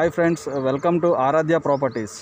hi friends welcome to Aradhya properties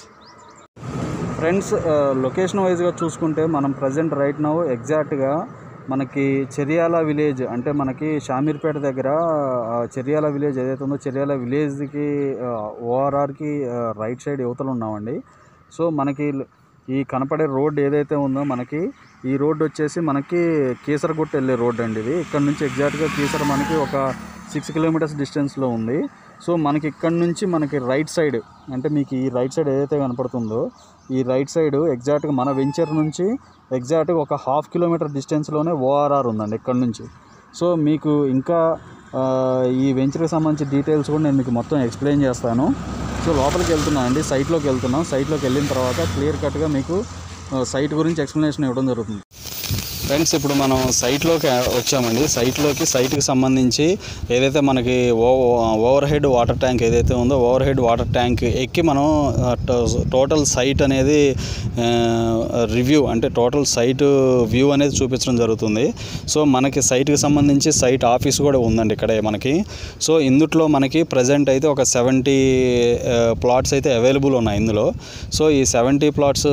friends location వైజ్గా చూసుకుంటే మనం ప్రజెంట్ రైట్ నౌ ఎగ్జాక్ట్గా మనకి చెరియాల విలేజ్ అంటే మనకి షామీర్పేట దగ్గర ఆ, చెరియాల విలేజ్ ఏదైతే ఉందో చెరియాల విలేజ్కి ఓఆర్ఆర్కి రైట్ సైడ్ యువతలు ఉన్నామండి సో మనకి ఈ కనపడే రోడ్ ఏదైతే ఉందో మనకి ఈ రోడ్ వచ్చేసి మనకి కీసరగుట్ట వెళ్ళే రోడ్ అండి ఇది ఇక్కడ నుంచి ఎగ్జాక్ట్గా కీసర మనకి ఒక సిక్స్ కిలోమీటర్స్ డిస్టెన్స్లో ఉంది సో మనకి ఇక్కడ నుంచి మనకి రైట్ సైడ్ అంటే మీకు ఈ రైట్ సైడ్ ఏదైతే కనపడుతుందో ఈ రైట్ సైడ్ ఎగ్జాక్ట్గా మన వెంచర్ నుంచి ఎగ్జాక్ట్గా ఒక హాఫ్ కిలోమీటర్ డిస్టెన్స్లోనే ఓఆర్ఆర్ ఉందండి ఇక్కడ నుంచి సో మీకు ఇంకా ఆ, ఈ వెంచర్కి సంబంధించి డీటెయిల్స్ కూడా నేను మీకు మొత్తం ఎక్స్ప్లెయిన్ చేస్తాను సో లోపలికి వెళ్తున్నాం అండి సైట్లోకి వెళ్తున్నాం సైట్లోకి వెళ్ళిన తర్వాత క్లియర్ కట్గా మీకు ఆ, సైట్ గురించి ఎక్స్ప్లెనేషన్ ఇవ్వడం జరుగుతుంది ఫ్రెండ్స్ ఇప్పుడు మనం సైట్లోకి వచ్చామండి సైట్లోకి సైట్కి సంబంధించి ఏదైతే మనకి ఓ ఓవర్ హెడ్ వాటర్ ట్యాంక్ ఏదైతే ఉందో ఓవర్ హెడ్ వాటర్ ట్యాంక్ ఎక్కి మనం ఆ, టో- టోటల్ సైట్ అనేది ఆ, రివ్యూ అంటే టోటల్ సైట్ వ్యూ అనేది చూపించడం జరుగుతుంది సో మనకి సైట్కి సంబంధించి సైట్ ఆఫీస్ కూడా ఉందండి ఇక్కడే మనకి సో ఇందుట్లో మనకి ప్రజెంట్ అయితే ఒక సెవెంటీ ప్లాట్స్ అయితే అవైలబుల్ ఉన్నాయి ఇందులో సో ఈ సెవెంటీ ప్లాట్స్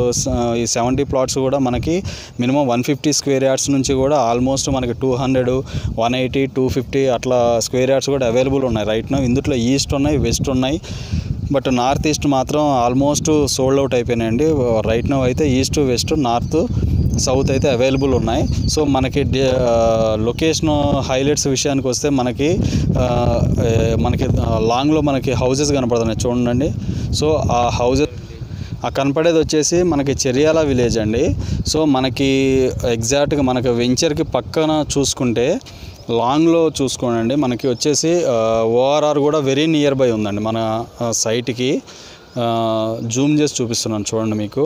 ఈ సెవెంటీ ప్లాట్స్ కూడా మనకి minimum one fifty square yards నుంచి కూడా ఆల్మోస్ట్ మనకి two hundred one eighty two fifty అట్లా స్క్వేర్ యార్డ్స్ కూడా అవైలబుల్ ఉన్నాయి రైట్ నో ఇందులో ఈస్ట్ ఉన్నాయి వెస్ట్ ఉన్నాయి బట్ నార్త్ ఈస్ట్ మాత్రం ఆల్మోస్ట్ సోల్డ్ అవుట్ అయిపోయినాయండి రైట్ నో అయితే ఈస్ట్ వెస్ట్ నార్త్ సౌత్ అయితే అవైలబుల్ ఉన్నాయి సో మనకి లొకేషన్ హైలైట్స్ విషయానికి వస్తే మనకి ఆ, ఏ, మనకి లాంగ్లో మనకి హౌజెస్ కనపడుతున్నాయి చూడండి సో ఆ హౌజెస్ ఆ కనపడేది వచ్చేసి మనకి చెరియాల విలేజ్ అండి సో మనకి ఎగ్జాక్ట్గా మనకి వెంచర్కి పక్కన చూసుకుంటే లాంగ్లో చూసుకోండి మనకి వచ్చేసి ఓఆర్ఆర్ కూడా వెరీ నియర్ బై ఉందండి మన ఆ, సైట్కి జూమ్ చేసి చూపిస్తున్నాను చూడండి మీకు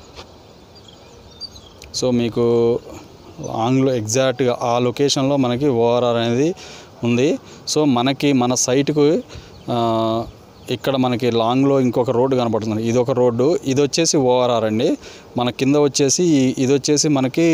సో మీకు లాంగ్లో ఎగ్జాక్ట్గా ఆ లొకేషన్లో మనకి ఓఆర్ఆర్ అనేది ఉంది సో మనకి మన సైట్కు ఆ, ఇక్కడ మనకి లాంగ్లో ఇంకొక రోడ్డు కనపడుతుంది ఇది ఒక రోడ్డు ఇది వచ్చేసి ఓఆర్ఆర్ అండి మన కింద వచ్చేసి ఈ- ఇది వచ్చేసి మనకి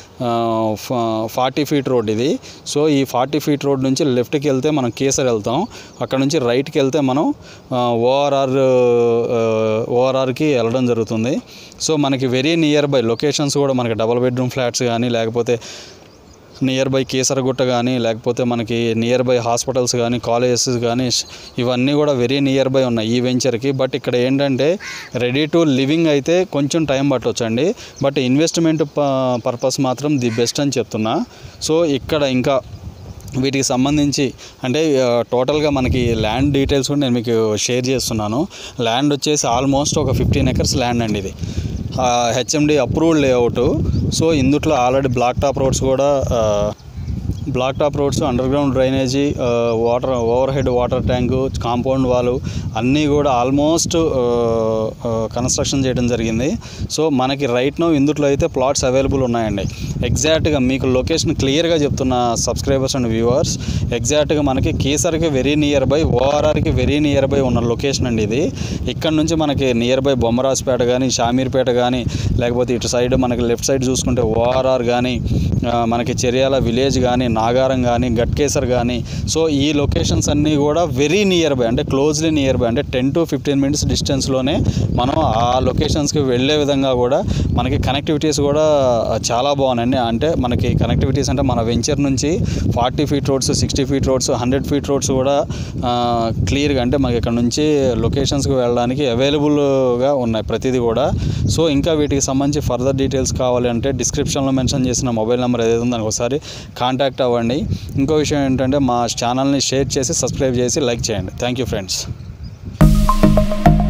ఫార్టీ ఫీట్ రోడ్ ఇది సో ఈ ఫార్టీ ఫీట్ రోడ్ నుంచి లెఫ్ట్కి వెళ్తే మనం కేసర్ వెళ్తాం అక్కడ నుంచి రైట్కి వెళ్తే మనం ఓఆర్ఆర్ ఓఆర్ఆర్కి వెళ్ళడం జరుగుతుంది సో మనకి వెరీ నియర్ బై లొకేషన్స్ కూడా మనకి డబల్ బెడ్రూమ్ ఫ్లాట్స్ కానీ లేకపోతే నియర్ బై కేసరగుట్ట కానీ లేకపోతే మనకి నియర్ బై హాస్పిటల్స్ కానీ కాలేజెస్ కానీ ష్- ఇవన్నీ కూడా వెరీ నియర్ బై ఉన్నాయి ఈ వెంచర్కి బట్ ఇక్కడ ఏంటంటే రెడీ టు లివింగ్ అయితే కొంచెం టైం పట్టొచ్చండి బట్ ఇన్వెస్ట్మెంట్ పర్పస్ మాత్రం ది బెస్ట్ అని చెప్తున్నా సో ఇక్కడ ఇంకా వీటికి సంబంధించి అంటే ఆ, టోటల్గా మనకి ల్యాండ్ డీటెయిల్స్ కూడా నేను మీకు షేర్ చేస్తున్నాను ల్యాండ్ వచ్చేసి ఆల్మోస్ట్ ఒక ఫిఫ్టీన్ ఎకర్స్ ల్యాండ్ అండి ఇది హెచ్ఎండి అప్రూవ్డ్ లేఅవుట్ సో ఇందుట్లో ఆల్రెడీ బ్లాక్ టాప్ రోడ్స్ కూడా ఆ, black top roads underground drainage ఆ, water overhead water tank compound wall అన్నీ కూడా ఆల్మోస్ట్ ఆ, ఆ, కన్స్ట్రక్షన్ చేయడం జరిగింది సో మనకి రైట్ నో ఇందుట్లో అయితే ప్లాట్స్ అవైలబుల్ ఉన్నాయండి ఎగ్జాక్ట్గా మీకు లొకేషన్ క్లియర్గా చెప్తున్న సబ్స్క్రైబర్స్ అండ్ వ్యూవర్స్ ఎగ్జాక్ట్గా మనకి కేసర్కి వెరీ నియర్ బై ఓఆర్ఆర్కి వెరీ నియర్ బై ఉన్న లొకేషన్ అండి ఇది ఇక్కడ నుంచి మనకి నియర్ బై బొమ్మరాజపేట కానీ షామీర్పేట కానీ లేకపోతే ఇటు సైడ్ మనకి లెఫ్ట్ సైడ్ చూసుకుంటే ఓఆర్ఆర్ కానీ ఆ, మనకి చెరియాల విలేజ్ కానీ నాగారం కానీ గట్కేసర్ కానీ సో ఈ లొకేషన్స్ అన్నీ కూడా వెరీ నియర్ బై అంటే క్లోజ్లీ నియర్ బై అంటే టెన్ టు ఫిఫ్టీన్ మినిట్స్ డిస్టెన్స్లోనే మనం ఆ లొకేషన్స్కి వెళ్ళే విధంగా కూడా మనకి కనెక్టివిటీస్ కూడా చాలా బాగున్నాయండి అంటే మనకి కనెక్టివిటీస్ అంటే మన వెంచర్ నుంచి forty feet roads sixty feet roads hundred feet roads కూడా క్లియర్గా అంటే మనకి ఇక్కడ నుంచి లొకేషన్స్కి వెళ్ళడానికి అవైలబుల్గా ఉన్నాయి ప్రతిదీ కూడా సో ఇంకా వీటికి సంబంధించి ఫర్దర్ డీటెయిల్స్ కావాలి అంటే డిస్క్రిప్షన్లో మెన్షన్ చేసిన మొబైల్ నెంబర్ ఏదైతే ఉందో దానికి ఒకసారి కాంటాక్ట్ అవ్వండి ఇంకో విషయం ఏంటంటే మా ఛానల్ని షేర్ చేసి సబ్స్క్రైబ్ చేసి లైక్ చేయండి థ్యాంక్ యూ ఫ్రెండ్స్